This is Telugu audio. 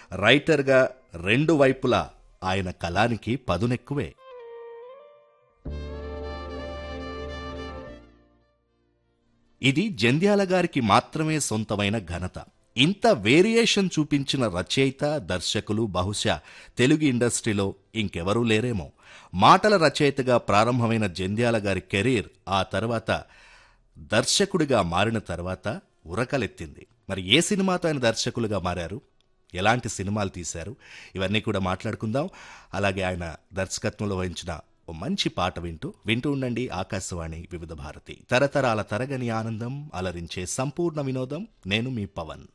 రైటర్గా రెండు వైపులా ఆయన కళానికి పదునెక్కువే ఇది జంధ్యాల గారికి మాత్రమే సొంతమైన ఘనత ఇంత వేరియేషన్ చూపించిన రచయిత దర్శకులు బహుశా తెలుగు ఇండస్ట్రీలో ఇంకెవరూ లేరేమో మాటల రచయితగా ప్రారంభమైన జంధ్యాల గారి కెరీర్ ఆ తర్వాత దర్శకుడిగా మారిన తర్వాత ఉరకలెత్తింది మరి ఏ సినిమాతో ఆయన దర్శకులుగా మారారు ఎలాంటి సినిమాలు తీశారు ఇవన్నీ కూడా మాట్లాడుకుందాం అలాగే ఆయన దర్శకత్వంలో వహించిన ఓ మంచి పాట వింటూ వింటూ ఉండండి ఆకాశవాణి వివిధ భారతి తరతరాల తరగని ఆనందం అలరించే సంపూర్ణ వినోదం నేను మీ పవన్